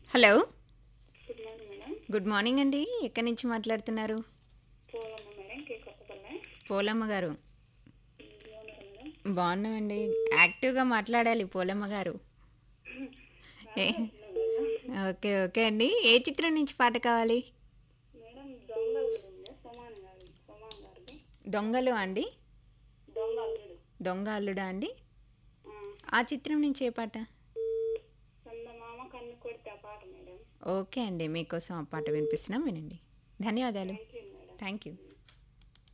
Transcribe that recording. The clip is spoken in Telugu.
hello good morning madam good morning అండి ఎక్కడి నుంచి మాట్లాడుతున్నారు పోలమ్మ మేడం కే కొత్తపల్లె పోలమ్మ గారు బాగున్నారా మేడం బాగున్నామండి యాక్టివ్గా మాట్లాడాలి పోలమ్మ గారు ఏ- ఓకే ఓకే అండి ఏ చిత్రం నుంచి పాట కావాలి మేడం దొంగ అల్లుడు ఉంది సమాన్ గారి సమాన్ గారిది దొంగలు అండి దొంగ అల్లుడు దొంగ అల్లుడా అండి ఆ, ఆ చిత్రం నుంచి ఏ పాట చందమామ కన్ను కొడితే ఆ పాట మేడం ఓకే అండి మీకోసం ఆ పాట వినిపిస్తున్నాం వినండి ధన్యవాదాలు thank you madam thank you